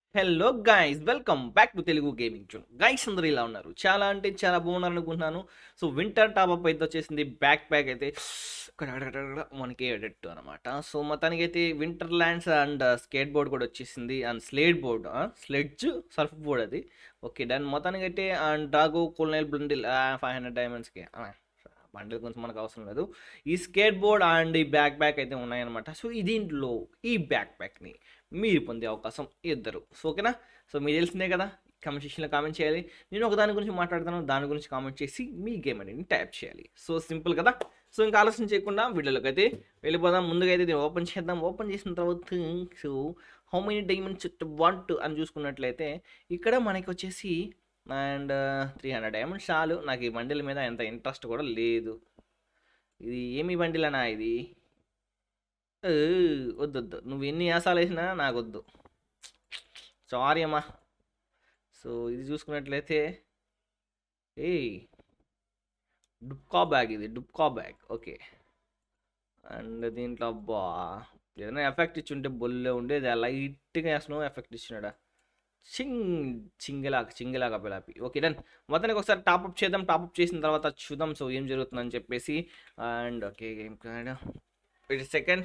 hello guys welcome back to Telugu gaming zone guys అందరూ ఇలా ఉన్నారు చాలా అంటే చాలా బాగున్నారు అనుకుంటున్నాను సో వింటర్ టాప్ అప్ అయితే వచ్చేసింది బ్యాక్ ప్యాక్ అయితే కడగడగడగడ మనకి ఎడెట్టు అనమాట సో మొత్తానికి అయితే winter lands and skateboard కూడా వచ్చేసింది and slate board sledge surfboard అది ఓకే దాని మొత్తానికి అయితే అండ్ డ్రాగో కోల్నైల్ బ్లండిల్ ఫైవ్ హండ్రెడ్ డైమండ్స్కి బండిల్ కొంచెం మనకు అవసరం లేదు ఈ స్కేట్ బోర్డ్ అండ్ ఈ బ్యాక్ ప్యాక్ అయితే ఉన్నాయన్నమాట సో ఈ దీంట్లో ఈ బ్యాక్ ప్యాక్ని మీరు పొందే అవకాశం ఇద్దరు సో ఓకేనా సో మీకు తెలిసిందే కదా కామెంట్ సెక్షన్లో కామెంట్ చేయాలి నేను ఒక దాని గురించి మాట్లాడతాను దాని గురించి కామెంట్ చేసి మీ గేమ్ అనేది టైప్ చేయాలి సో సింపుల్ కదా సో ఇంకా ఆలోచన చేయకుండా వీడియోలోకి అయితే వెళ్ళిపోదాం ముందుగా అయితే దీన్ని ఓపెన్ చేద్దాం ఓపెన్ చేసిన తర్వాత so how many diamonds want అని చూసుకున్నట్లయితే ఇక్కడ మనకి వచ్చేసి అండ్ త్రీ హండ్రెడ్ డైమండ్స్ చాలు నాకు ఈ బండిల మీద ఎంత ఇంట్రెస్ట్ కూడా లేదు ఇది ఏమి బండిలనా ఇది ఏ, వద్దు వద్దు నువ్వు ఎన్ని యాసాలు వేసినా నాకు వద్దు సారీ అమ్మా సో ఇది చూసుకున్నట్లయితే ఏ డుబ్కా బ్యాగ్ ఇది డుబ్కా బ్యాగ్ ఓకే అండ్ దీంట్లో అబ్బా ఏదైనా ఎఫెక్ట్ ఇచ్చి ఉంటే బొల్లే ఉండేది లైట్గా స్నో ఎఫెక్ట్ ఇచ్చినాడా చింగ్ చింగిలాగా చింగిలాగా పిలాపి ఓకే డన్ మొత్తానికి ఒకసారి టాప్అప్ చేద్దాం టాప్అప్ చేసిన తర్వాత చూద్దాం సో ఏం జరుగుతుందని చెప్పేసి and okay game card wait second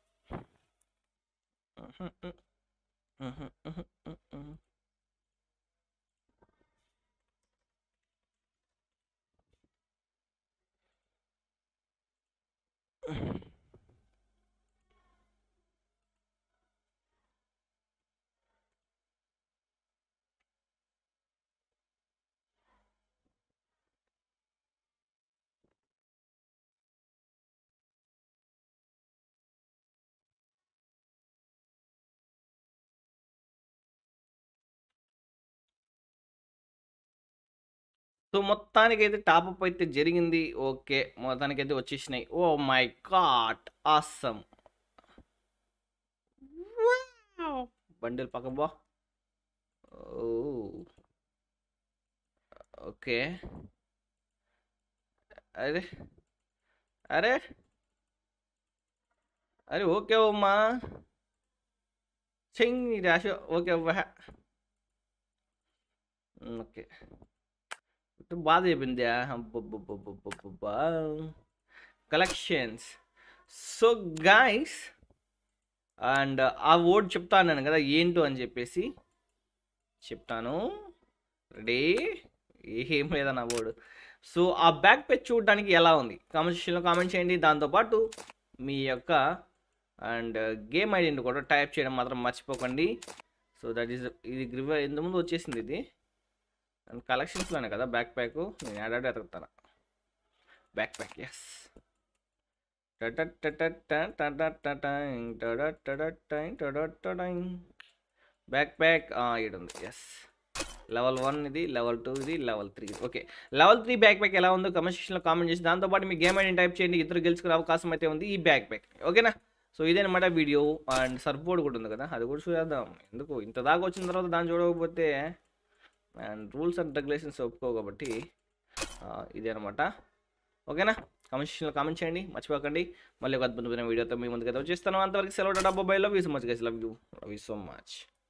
so మొత్తానికి అయితే టాప్అప్ అయితే జరిగింది ఓకే మొత్తానికి అయితే వచ్చేసినాయి oh my god awesome bundle పక్క బా ఓ ఓకే అరే అరే అరే ఓకే అమ్మా చింగ్ డాష్ ఓకే అవ్వ ఓకే బాధ చెప్పింది అబ్బబ్బబ్బబ్బబ్బబ్బా కలెక్షన్స్ సో గాయస్ అండ్ ఆ వర్డ్ చెప్తా అన్నాను కదా ఏంటో అని చెప్పేసి చెప్తాను రెడీ ఏం లేదన్న వర్డ్ సో ఆ బ్యాక్ పేజ్ చూడడానికి ఎలా ఉంది కామెంట్ సెక్షన్లో కామెంట్ చేయండి దాంతోపాటు మీ యొక్క అండ్ గేమ్ ఐడెంటి కూడా టైప్ చేయడం మాత్రం మర్చిపోకండి సో దట్ ఈస్ ఇది గ్రివ్ ఇంతకుముందు వచ్చేసింది ఇది అండ్ కలెక్షన్స్లోనే కదా బ్యాక్ ప్యాక్ నేను యాడాడు ఎతుకుతాను backpack yes backpack ఇక్కడ ఉంది ఎస్ లెవెల్ వన్ ఇది లెవెల్ టూ ఇది లెవెల్ త్రీ ఇది okay level three backpack ఎలా ఉందో కమెంట్ సెక్షన్లో కామెంట్ చేసి దాంతోపాటు మీ గేమ్ ఐడి టైప్ చేయండి ఇద్దరు గెలుచుకునే అవకాశం అయితే ఉంది ఈ బ్యాక్ ప్యాక్ ఓకేనా సో ఇదేనమాట వీడియో అండ్ సర్ఫ్ బోర్డ్ కూడా ఉంది కదా అది కూడా చూద్దాం ఎందుకు ఇంత దాకా వచ్చిన తర్వాత దాన్ని చూడకపోతే అండ్ రూల్స్ అండ్ రెగ్యులేషన్స్ ఒప్పుకో కాబట్టి ఇదే అనమాట ఓకేనా కామెంట్ సెక్షన్లో కామెంట్ చేయండి మర్చిపోకండి మళ్ళీ ఒక అద్భుతమైన వీడియోతో మీ ముందుకైతే వచ్చేస్తాను అంతవరకు సెలవు డబ్బా bye love you so much guys love you love you so much